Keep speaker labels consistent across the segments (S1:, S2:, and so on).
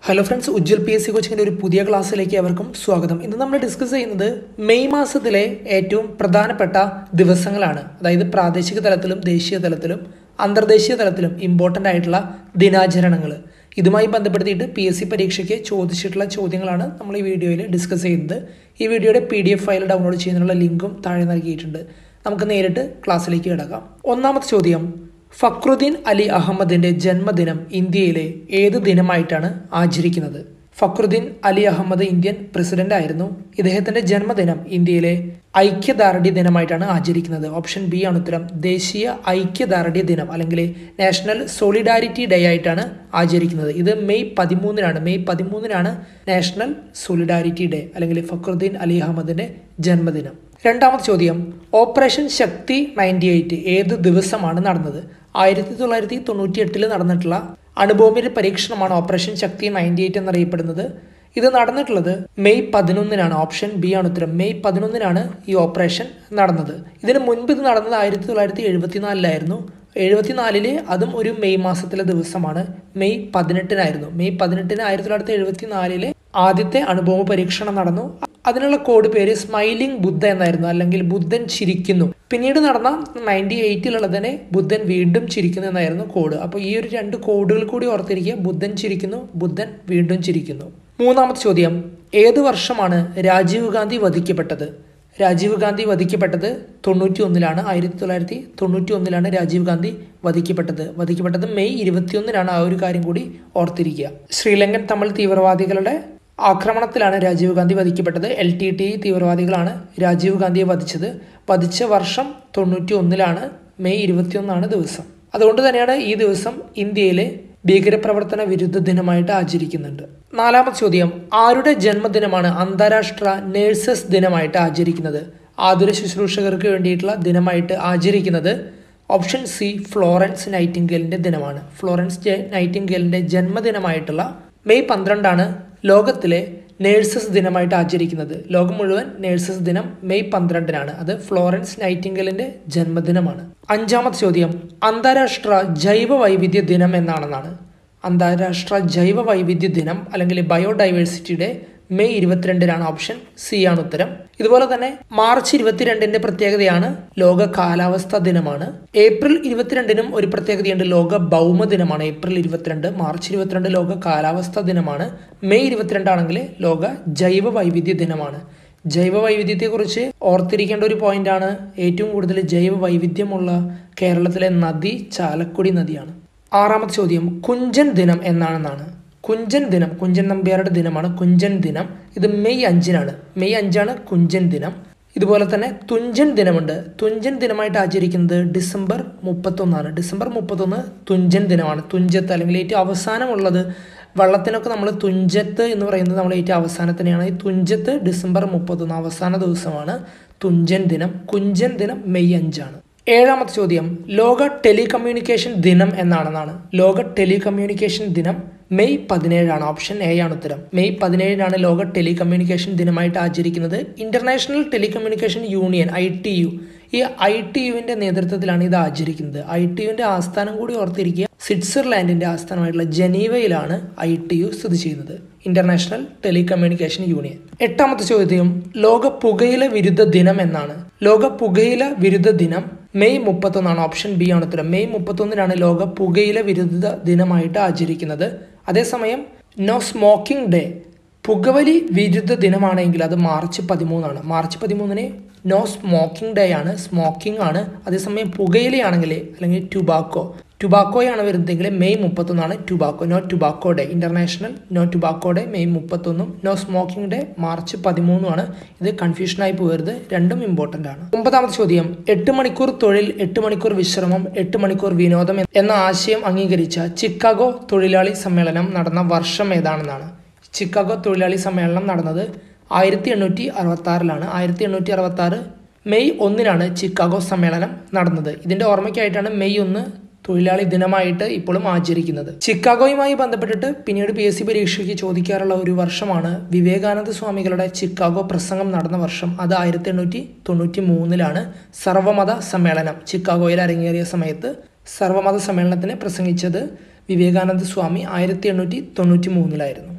S1: hello friends Ujjwal P S C കോച്ചിങ്ങിൻ്റെ ഒരു പുതിയ ക്ലാസ്സിലേക്ക് അവർക്കും സ്വാഗതം ഇന്ന് നമ്മൾ ഡിസ്കസ് ചെയ്യുന്നത് മെയ് മാസത്തിലെ ഏറ്റവും പ്രധാനപ്പെട്ട ദിവസങ്ങളാണ് അതായത് പ്രാദേശിക തലത്തിലും ദേശീയ തലത്തിലും അന്തർദേശീയ തലത്തിലും ഇമ്പോർട്ടൻ്റ് ആയിട്ടുള്ള ദിനാചരണങ്ങൾ ഇതുമായി ബന്ധപ്പെടുത്തിയിട്ട് പി എസ് സി പരീക്ഷയ്ക്ക് ചോദിച്ചിട്ടുള്ള ചോദ്യങ്ങളാണ് നമ്മൾ ഈ വീഡിയോയിൽ ഡിസ്കസ് ചെയ്യുന്നത് ഈ വീഡിയോയുടെ P D F file download ചെയ്യുന്നതിനുള്ള ലിങ്കും താഴെ നൽകിയിട്ടുണ്ട് നമുക്ക് നേരിട്ട് ക്ലാസ്സിലേക്ക് കിടക്കാം ഒന്നാമത്തെ ചോദ്യം ഫക്രുദ്ദീൻ അലി അഹമ്മദിന്റെ ജന്മദിനം ഇന്ത്യയിലെ ഏത് ദിനമായിട്ടാണ് ആചരിക്കുന്നത് ഫക്രുദ്ദീൻ അലി അഹമ്മദ് ഇന്ത്യൻ പ്രസിഡന്റ് ആയിരുന്നു ഇദ്ദേഹത്തിന്റെ ജന്മദിനം ഇന്ത്യയിലെ ഐക്യദാർഢ്യ ദിനമായിട്ടാണ് ആചരിക്കുന്നത് ഓപ്ഷൻ ബി ആണ് ഉത്തരം ദേശീയ ഐക്യദാർഢ്യ ദിനം അല്ലെങ്കിൽ നാഷണൽ സോളിഡാരിറ്റി ഡേ ആയിട്ടാണ് ആചരിക്കുന്നത് ഇത് മെയ് പതിമൂന്നിനാണ് മെയ് പതിമൂന്നിനാണ് നാഷണൽ സോളിഡാരിറ്റി ഡേ അല്ലെങ്കിൽ ഫക്രുദ്ദീൻ അലി അഹമ്മദിന്റെ ജന്മദിനം രണ്ടാമത്തെ ചോദ്യം ഓപ്പറേഷൻ ശക്തി നയൻറ്റി എയ്റ്റ് ഏത് ദിവസമാണ് നടന്നത് ആയിരത്തി തൊള്ളായിരത്തി തൊണ്ണൂറ്റി എട്ടിൽ നടന്നിട്ടുള്ള അണുബോംബിന്റെ പരീക്ഷണമാണ് ഓപ്പറേഷൻ ശക്തി നയൻറ്റി എയ്റ്റ് എന്നറിയപ്പെടുന്നത് ഇത് നടന്നിട്ടുള്ളത് മെയ് പതിനൊന്നിനാണ് ഓപ്ഷൻ ബി ആണ് ഉത്തരം മെയ് പതിനൊന്നിനാണ് ഈ ഓപ്പറേഷൻ നടന്നത് ഇതിന് മുൻപ് ഇത് നടന്നത് ആയിരത്തി തൊള്ളായിരത്തി എഴുപത്തിനാലിലായിരുന്നു എഴുപത്തിനാലില് അതും ഒരു മെയ് മാസത്തിലെ ദിവസമാണ് മെയ് പതിനെട്ടിനായിരുന്നു മെയ് പതിനെട്ടിന് ആയിരത്തി തൊള്ളായിരത്തി എഴുപത്തിനാലിലെ ആദ്യത്തെ അണുബോംബ് പരീക്ഷണം നടന്നു അതിനുള്ള കോഡ് പേര് സ്മൈലിംഗ് ബുദ്ധ എന്നായിരുന്നു അല്ലെങ്കിൽ ബുദ്ധൻ ചിരിക്കുന്നു പിന്നീട് നടന്ന നയൻറ്റി എയ്റ്റിലുള്ളതിനെ ബുദ്ധൻ വീണ്ടും ചിരിക്കുന്നു എന്നായിരുന്നു കോഡ് അപ്പോൾ ഈ ഒരു രണ്ട് കോഡുകൾ കൂടി ഓർത്തിരിക്കുക ബുദ്ധൻ ചിരിക്കുന്നു ബുദ്ധൻ വീണ്ടും ചിരിക്കുന്നു മൂന്നാമത്തെ ചോദ്യം ഏത് വർഷമാണ് രാജീവ് ഗാന്ധി വധിക്കപ്പെട്ടത് രാജീവ് ഗാന്ധി വധിക്കപ്പെട്ടത് തൊണ്ണൂറ്റി ഒന്നിലാണ് ആയിരത്തി തൊള്ളായിരത്തി തൊണ്ണൂറ്റി ഒന്നിലാണ് രാജീവ് ഗാന്ധി വധിക്കപ്പെട്ടത് വധിക്കപ്പെട്ടത് മെയ് ഇരുപത്തിയൊന്നിനാണ് ആ ഒരു കാര്യം കൂടി ഓർത്തിരിക്കുക ശ്രീലങ്കൻ തമിഴ് തീവ്രവാദികളുടെ ആക്രമണത്തിലാണ് രാജീവ് ഗാന്ധി വധിക്കപ്പെട്ടത് എൽ ടി ടി തീവ്രവാദികളാണ് രാജീവ് ഗാന്ധിയെ വധിച്ചത് വധിച്ച വർഷം തൊണ്ണൂറ്റി ഒന്നിലാണ് മെയ് ഇരുപത്തിയൊന്നാണ് ദിവസം അതുകൊണ്ട് തന്നെയാണ് ഈ ദിവസം ഇന്ത്യയിലെ ഭീകരപ്രവർത്തന വിരുദ്ധ ദിനമായിട്ട് ആചരിക്കുന്നുണ്ട് നാലാമത്തെ ചോദ്യം ആരുടെ ജന്മദിനമാണ് അന്താരാഷ്ട്ര നേഴ്സസ് ദിനമായിട്ട് ആചരിക്കുന്നത് ആതുര ശുശ്രൂഷകർക്ക് വേണ്ടിയിട്ടുള്ള ദിനമായിട്ട് ആചരിക്കുന്നത് ഓപ്ഷൻ സി ഫ്ലോറൻസ് നൈറ്റിംഗേലിന്റെ ദിനമാണ് ഫ്ലോറൻസ് നൈറ്റിംഗേലിന്റെ ജന്മദിനമായിട്ടുള്ള മെയ് പന്ത്രണ്ടാണ് ലോകത്തിലെ നേഴ്സസ് ദിനമായിട്ട് ആചരിക്കുന്നത് ലോകം മുഴുവൻ നേഴ്സസ് ദിനം മെയ് പന്ത്രണ്ടിനാണ് അത് ഫ്ലോറൻസ് നൈറ്റിംഗലിന്റെ ജന്മദിനമാണ് അഞ്ചാമത്തെ ചോദ്യം അന്താരാഷ്ട്ര ജൈവ വൈവിധ്യ ദിനം എന്നാണെന്നാണ് അന്താരാഷ്ട്ര ജൈവ വൈവിധ്യ ദിനം അല്ലെങ്കിൽ ബയോഡൈവേഴ്സിറ്റിയുടെ മെയ് ഇരുപത്തിരണ്ടിനാണ് ഓപ്ഷൻ സി ആണ് ഉത്തരം ഇതുപോലെ തന്നെ മാർച്ച് ഇരുപത്തിരണ്ടിന്റെ പ്രത്യേകതയാണ് ലോക കാലാവസ്ഥാ ദിനമാണ് ഏപ്രിൽ ഇരുപത്തിരണ്ടിനും ഒരു പ്രത്യേകതയുണ്ട് ലോക ഭൗമ ദിനമാണ് ഏപ്രിൽ ഇരുപത്തിരണ്ട് മാർച്ച് ഇരുപത്തിരണ്ട് ലോക കാലാവസ്ഥാ ദിനമാണ് മെയ് ഇരുപത്തിരണ്ടാണെങ്കിൽ ലോക ജൈവ വൈവിധ്യ ദിനമാണ് ജൈവ വൈവിധ്യത്തെക്കുറിച്ച് ഓർത്തിരിക്കേണ്ട ഒരു പോയിന്റാണ് ഏറ്റവും കൂടുതൽ ജൈവ വൈവിധ്യമുള്ള കേരളത്തിലെ നദി ചാലക്കുടി നദിയാണ് ആറാമത്തെ ചോദ്യം കുഞ്ചൻ ദിനം എന്നാണെന്നാണ് കുഞ്ചൻ ദിനം കുഞ്ചൻ നമ്പ്യാരുടെ ദിനമാണ് കുഞ്ചൻ ദിനം ഇത് മെയ് അഞ്ചിനാണ് മെയ് അഞ്ചാണ് കുഞ്ചൻ ദിനം ഇതുപോലെ തന്നെ തുഞ്ചൻ ദിനമുണ്ട് തുഞ്ചൻ ദിനമായിട്ട് ആചരിക്കുന്നത് ഡിസംബർ മുപ്പത്തൊന്നാണ് ഡിസംബർ മുപ്പത്തൊന്ന് തുഞ്ചൻ ദിനമാണ് തുഞ്ചത്ത് അല്ലെങ്കിൽ ഏറ്റവും അവസാനമുള്ളത് വള്ളത്തിനൊക്കെ നമ്മൾ തുഞ്ചത്ത് എന്ന് പറയുന്നത് നമ്മൾ ഏറ്റവും അവസാനത്തിനെയാണ് ഈ തുഞ്ചത്ത് ഡിസംബർ മുപ്പത്തൊന്ന് അവസാന ദിവസമാണ് തുഞ്ചൻ ദിനം കുഞ്ചൻ ദിനം മെയ് അഞ്ചാണ് ഏഴാമത്തെ ചോദ്യം ലോക ടെലികമ്മ്യൂണിക്കേഷൻ ദിനം എന്നാണെന്നാണ് ലോക ടെലികമ്മ്യൂണിക്കേഷൻ ദിനം മെയ് പതിനേഴാണ് ഓപ്ഷൻ എ ആണ് ഉത്തരം മെയ് പതിനേഴിനാണ് ലോക ടെലികമ്മ്യൂണിക്കേഷൻ ദിനമായിട്ട് ആചരിക്കുന്നത് international telecommunication union I T U ഈ ഐ ടി യുവിന്റെ നേതൃത്വത്തിലാണ് ഇത് ആചരിക്കുന്നത് ഐ ടി യുവിന്റെ ആസ്ഥാനം കൂടി ഓർത്തിരിക്കുക സ്വിറ്റ്സർലാൻഡിന്റെ ആസ്ഥാനമായിട്ടുള്ള ജനീവയിലാണ് ഐ ടി യു സ്ഥിതി ചെയ്യുന്നത് ഇന്റർനാഷണൽ ടെലികമ്മ്യൂണിക്കേഷൻ യൂണിയൻ എട്ടാമത്തെ ചോദ്യം ലോക പുകയില വിരുദ്ധ ദിനം എന്നാണ് ലോക പുകയില വിരുദ്ധ ദിനം മെയ് മുപ്പത്തൊന്നാണ് ഓപ്ഷൻ ബി ആണ് ഉത്തരം മെയ് മുപ്പത്തൊന്നിനാണ് ലോക പുകയില വിരുദ്ധ ദിനമായിട്ട് ആചരിക്കുന്നത് അതേസമയം നോ സ്മോക്കിംഗ് ഡേ പുകവലി വിരുദ്ധ ദിനമാണെങ്കിൽ അത് മാർച്ച് പതിമൂന്നാണ് മാർച്ച് പതിമൂന്നിന് നോ സ്മോക്കിംഗ് ഡേ ആണ് സ്മോക്കിംഗ് ആണ് അതേസമയം പുകയിലയാണെങ്കിൽ അല്ലെങ്കിൽ ടുബാക്കോ ടുബാക്കോയാണ് വരുന്നതെങ്കിൽ മെയ് മുപ്പത്തൊന്നാണ് tobacco no tobacco day international no tobacco day May മുപ്പത്തൊന്നും നോ സ്മോക്കിംഗ് ഡേ മാർച്ച് പതിമൂന്നുമാണ് ഇത് കൺഫ്യൂഷനായി പോകരുത് രണ്ടും ഇമ്പോർട്ടൻ്റ് ആണ് ഒമ്പതാമത്തെ ചോദ്യം എട്ട് മണിക്കൂർ തൊഴിൽ എട്ട് മണിക്കൂർ വിശ്രമം എട്ട് മണിക്കൂർ വിനോദം എന്ന ആശയം അംഗീകരിച്ച ചിക്കാഗോ തൊഴിലാളി സമ്മേളനം നടന്ന വർഷം ഏതാണെന്നാണ് ചിക്കാഗോ തൊഴിലാളി സമ്മേളനം നടന്നത് ആയിരത്തി എണ്ണൂറ്റി അറുപത്തി ആറിലാണ് ആയിരത്തി എണ്ണൂറ്റി അറുപത്തി ആറ് മെയ് ഒന്നിനാണ് ചിക്കാഗോ സമ്മേളനം നടന്നത് ഇതിന്റെ ഓർമ്മയ്ക്കായിട്ടാണ് മെയ് ഒന്ന് തൊഴിലാളി ദിനമായിട്ട് ഇപ്പോഴും ആചരിക്കുന്നത് ചിക്കാഗോയുമായി ബന്ധപ്പെട്ടിട്ട് പിന്നീട് പി എസ് സി പരീക്ഷയ്ക്ക് ചോദിക്കാറുള്ള ഒരു വർഷമാണ് വിവേകാനന്ദ സ്വാമികളുടെ ചിക്കാഗോ പ്രസംഗം നടന്ന വർഷം അത് ആയിരത്തി എണ്ണൂറ്റി തൊണ്ണൂറ്റി മൂന്നിലാണ് സർവമത സമ്മേളനം ചിക്കാഗോയിൽ അരങ്ങേറിയ സമയത്ത് സർവമത സമ്മേളനത്തിന് പ്രസംഗിച്ചത് വിവേകാനന്ദ സ്വാമി ആയിരത്തി എണ്ണൂറ്റി തൊണ്ണൂറ്റി മൂന്നിലായിരുന്നു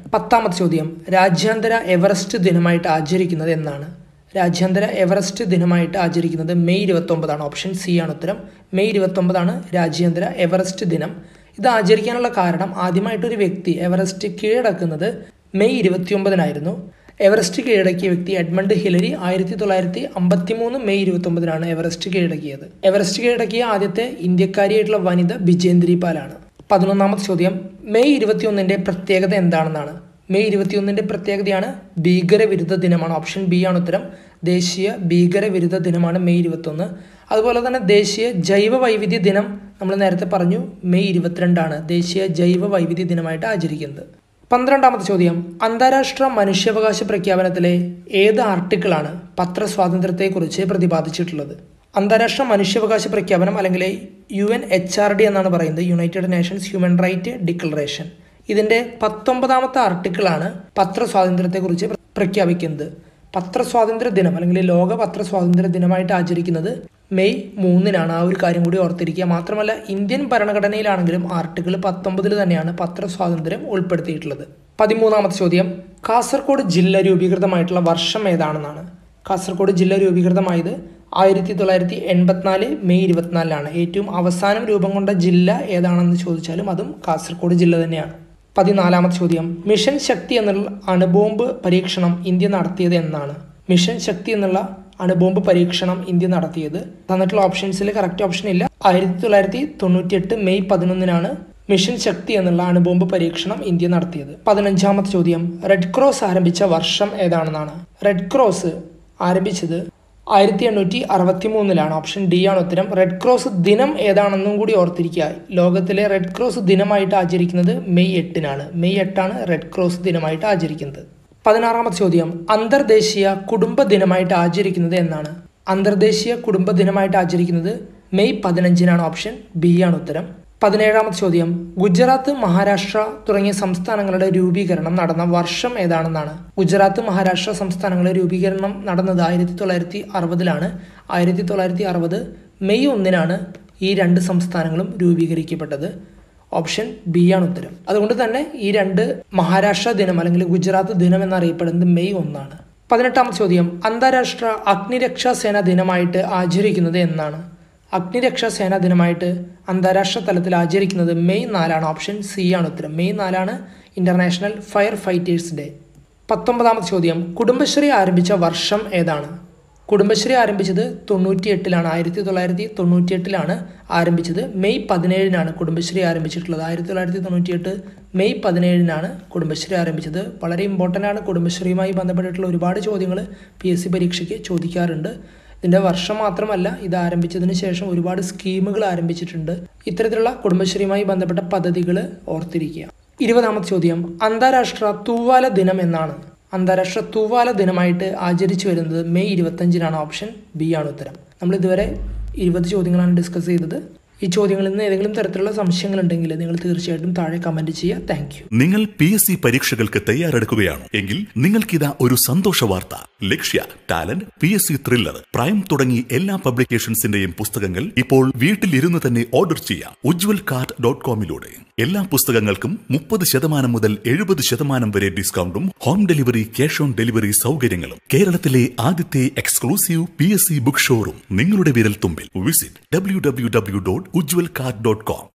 S1: പത്താമത്തെ ചോദ്യം രാജ്യാന്തര എവറസ്റ്റ് ദിനമായിട്ട് ആചരിക്കുന്നത് എന്നാണ് രാജ്യാന്തര എവറസ്റ്റ് ദിനമായിട്ട് ആചരിക്കുന്നത് മെയ് ഇരുപത്തൊമ്പതാണ് ഓപ്ഷൻ സി ആണ് ഉത്തരം മെയ് ഇരുപത്തൊമ്പതാണ് രാജ്യാന്തര എവറസ്റ്റ് ദിനം ഇത് ആചരിക്കാനുള്ള കാരണം ആദ്യമായിട്ട് ഒരു വ്യക്തി എവറസ്റ്റ് കീഴടക്കുന്നത് മെയ് ഇരുപത്തിയൊമ്പതിനായിരുന്നു എവറസ്റ്റ് കീഴടക്കിയ വ്യക്തി എഡ്മണ്ട് ഹിലരി ആയിരത്തി തൊള്ളായിരത്തി അമ്പത്തി മൂന്ന് മെയ് ഇരുപത്തൊമ്പതിനാണ് എവറസ്റ്റ് കീഴടക്കിയത് എവറസ്റ്റ് കീഴടക്കിയ ആദ്യത്തെ ഇന്ത്യക്കാരിയായിട്ടുള്ള വനിത ബിജേന്ദ്രി പാലാണ് പതിനൊന്നാമത്തെ ചോദ്യം മെയ് ഇരുപത്തിയൊന്നിന്റെ പ്രത്യേകത എന്താണെന്നാണ് മെയ് ഇരുപത്തിയൊന്നിന്റെ പ്രത്യേകതയാണ് ഭീകരവിരുദ്ധ ദിനമാണ് ഓപ്ഷൻ ബി ആണ് ഉത്തരം ദേശീയ ഭീകരവിരുദ്ധ ദിനമാണ് മെയ് ഇരുപത്തൊന്ന് അതുപോലെ തന്നെ ദേശീയ ജൈവ വൈവിധ്യ ദിനം നമ്മൾ നേരത്തെ പറഞ്ഞു മെയ് ഇരുപത്തിരണ്ടാണ് ദേശീയ ജൈവ വൈവിധ്യ ദിനമായിട്ട് ആചരിക്കുന്നത് പന്ത്രണ്ടാമത്തെ ചോദ്യം അന്താരാഷ്ട്ര മനുഷ്യാവകാശ പ്രഖ്യാപനത്തിലെ ഏത് ആർട്ടിക്കിളാണ് പത്രസ്വാതന്ത്ര്യത്തെക്കുറിച്ച് പ്രതിപാദിച്ചിട്ടുള്ളത് അന്താരാഷ്ട്ര മനുഷ്യാവകാശ പ്രഖ്യാപനം അല്ലെങ്കിൽ U N H R D എന്നാണ് പറയുന്നത് United Nations human right declaration ഇതിന്റെ പത്തൊമ്പതാമത്തെ ആർട്ടിക്കിളാണ് പത്രസ്വാതന്ത്ര്യത്തെക്കുറിച്ച് പ്രഖ്യാപിക്കുന്നത് പത്രസ്വാതന്ത്ര്യ ദിനം അല്ലെങ്കിൽ ലോക പത്രസ്വാതന്ത്ര്യ ദിനമായിട്ട് ആചരിക്കുന്നത് മെയ് മൂന്നിനാണ് ആ ഒരു കാര്യം കൂടി ഓർത്തിരിക്കുക മാത്രമല്ല ഇന്ത്യൻ ഭരണഘടനയിലാണെങ്കിലും ആർട്ടിക്കിൾ പത്തൊമ്പതിൽ തന്നെയാണ് പത്രസ്വാതന്ത്ര്യം ഉൾപ്പെടുത്തിയിട്ടുള്ളത് പതിമൂന്നാമത്തെ ചോദ്യം കാസർഗോഡ് ജില്ല രൂപീകൃതമായിട്ടുള്ള വർഷം ഏതാണെന്നാണ് കാസർഗോഡ് ജില്ല രൂപീകൃതമായത് ആയിരത്തി തൊള്ളായിരത്തി എൺപത്തിനാല് മെയ് ഇരുപത്തിനാലിലാണ് ഏറ്റവും അവസാനം രൂപം കൊണ്ട ജില്ല ഏതാണെന്ന് ചോദിച്ചാലും അതും കാസർഗോഡ് ജില്ല തന്നെയാണ് പതിനാലാമത്തെ ചോദ്യം മിഷൻ ശക്തി എന്നുള്ള അണുബോംബ് പരീക്ഷണം ഇന്ത്യ നടത്തിയത് എന്നാണ് മിഷൻ ശക്തി എന്നുള്ള അണുബോംബ് പരീക്ഷണം ഇന്ത്യ നടത്തിയത് തന്നിട്ടുള്ള ഓപ്ഷൻസിൽ കറക്റ്റ് ഓപ്ഷൻ ഇല്ല ആയിരത്തി തൊള്ളായിരത്തി തൊണ്ണൂറ്റിയെട്ട് മെയ് പതിനൊന്നിനാണ് മിഷൻ ശക്തി എന്നുള്ള അണുബോംബ് പരീക്ഷണം ഇന്ത്യ നടത്തിയത് പതിനഞ്ചാമത്തെ ചോദ്യം റെഡ് ക്രോസ് ആരംഭിച്ച വർഷം ഏതാണെന്നാണ് റെഡ് ക്രോസ് ആരംഭിച്ചത് ആയിരത്തി എണ്ണൂറ്റി അറുപത്തി മൂന്നിലാണ് ഓപ്ഷൻ ഡി ആണ് ഉത്തരം റെഡ് ക്രോസ് ദിനം ഏതാണെന്നും കൂടി ഓർത്തിരിക്കുക ലോകത്തിലെ റെഡ് ക്രോസ് ദിനമായിട്ട് ആചരിക്കുന്നത് മെയ് എട്ടിനാണ് മെയ് എട്ടാണ് റെഡ് ക്രോസ് ദിനമായിട്ട് ആചരിക്കുന്നത് പതിനാറാമത്തെ ചോദ്യം അന്തർദേശീയ കുടുംബ ദിനമായിട്ട് ആചരിക്കുന്നത് എന്നാണ് അന്തർദേശീയ കുടുംബ ദിനമായിട്ട് ആചരിക്കുന്നത് മെയ് പതിനഞ്ചിനാണ് ഓപ്ഷൻ ബി ആണ് ഉത്തരം പതിനേഴാമത്തെ ചോദ്യം ഗുജറാത്ത് മഹാരാഷ്ട്ര തുടങ്ങിയ സംസ്ഥാനങ്ങളുടെ രൂപീകരണം നടന്ന വർഷം ഏതാണെന്നാണ് ഗുജറാത്ത് മഹാരാഷ്ട്ര സംസ്ഥാനങ്ങളുടെ രൂപീകരണം നടന്നത് ആയിരത്തി തൊള്ളായിരത്തി അറുപതിലാണ് ആയിരത്തി തൊള്ളായിരത്തി അറുപത് മെയ് ഒന്നിനാണ് ഈ രണ്ട് സംസ്ഥാനങ്ങളും രൂപീകരിക്കപ്പെട്ടത് ഓപ്ഷൻ ബി ആണ് ഉത്തരം അതുകൊണ്ട് തന്നെ ഈ രണ്ട് മഹാരാഷ്ട്ര ദിനം അല്ലെങ്കിൽ ഗുജറാത്ത് ദിനം എന്നറിയപ്പെടുന്നത് മെയ് ഒന്നാണ് പതിനെട്ടാമത്തെ ചോദ്യം അന്താരാഷ്ട്ര അഗ്നിരക്ഷാ സേന ദിനമായിട്ട് ആചരിക്കുന്നത് എന്നാണ് അഗ്നിരക്ഷാ സേനാ ദിനമായിട്ട് അന്താരാഷ്ട്ര തലത്തിൽ ആചരിക്കുന്നത് മെയ് നാലാണ് ഓപ്ഷൻ സി ആണ് ഉത്തരം മെയ് നാലാണ് ഇന്റർനാഷണൽ ഫയർ ഫൈറ്റേഴ്സ് ഡേ പത്തൊമ്പതാമത്തെ ചോദ്യം കുടുംബശ്രീ ആരംഭിച്ച വർഷം ഏതാണ് കുടുംബശ്രീ ആരംഭിച്ചത് തൊണ്ണൂറ്റി എട്ടിലാണ് ആയിരത്തി തൊള്ളായിരത്തി തൊണ്ണൂറ്റി എട്ടിലാണ് ആരംഭിച്ചത് മെയ് പതിനേഴിനാണ് കുടുംബശ്രീ ആരംഭിച്ചിട്ടുള്ളത് ആയിരത്തി തൊള്ളായിരത്തി തൊണ്ണൂറ്റി എട്ട് മെയ് പതിനേഴിനാണ് കുടുംബശ്രീ ആരംഭിച്ചത് വളരെ ഇമ്പോർട്ടൻ്റ് ആണ് കുടുംബശ്രീയുമായി ബന്ധപ്പെട്ടിട്ടുള്ള ഒരുപാട് ചോദ്യങ്ങൾ പി എസ് സി പരീക്ഷയ്ക്ക് ചോദിക്കാറുണ്ട് ഇതിൻ്റെ വർഷം മാത്രമല്ല ഇത് ആരംഭിച്ചതിന് ശേഷം ഒരുപാട് സ്കീമുകൾ ആരംഭിച്ചിട്ടുണ്ട് ഇത്തരത്തിലുള്ള കുടുംബശ്രീയുമായി ബന്ധപ്പെട്ട പദ്ധതികൾ ഓർത്തിരിക്കുക ഇരുപതാമത്തെ ചോദ്യം അന്താരാഷ്ട്ര തൂവാല ദിനം എന്നാണ് അന്താരാഷ്ട്ര തൂവാല ദിനമായിട്ട് ആചരിച്ചു വരുന്നത് മെയ് ഇരുപത്തഞ്ചിനാണ് ഓപ്ഷൻ ബി ആണ് ഉത്തരം നമ്മൾ ഇതുവരെ ഇരുപത് ചോദ്യങ്ങളാണ് ഡിസ്കസ് ചെയ്തത് ഈ ചോദ്യങ്ങളിൽ നിന്ന് ഏതെങ്കിലും തരത്തിലുള്ള സംശയങ്ങളുണ്ടെങ്കിൽ നിങ്ങൾ തീർച്ചയായിട്ടും താഴെ കമന്റ് ചെയ്യുക താങ്ക്
S2: നിങ്ങൾ പി എസ് സി പരീക്ഷകൾക്ക് തയ്യാറെടുക്കുകയാണോ എങ്കിൽ നിങ്ങൾക്കിതാ ഒരു സന്തോഷ വാർത്ത Lakshya talent P S C thriller prime തുടങ്ങി എല്ലാ പബ്ലിക്കേഷൻസിന്റെയും പുസ്തകങ്ങൾ ഇപ്പോൾ വീട്ടിലിരുന്ന് തന്നെ ഓർഡർ ചെയ്യാം ഉജ്വൽ കാർട്ട് ഡോട്ട് കോമിലൂടെ എല്ലാ പുസ്തകങ്ങൾക്കും മുപ്പത് ശതമാനം മുതൽ എഴുപത് ശതമാനം വരെ ഡിസ്കൗണ്ടും home delivery cash on delivery സൗകര്യങ്ങളും കേരളത്തിലെ ആദ്യത്തെ exclusive P S C book showroom നിങ്ങളുടെ വിരൽ തുമ്പിൽ visit W W W dot Ujwal cart dot com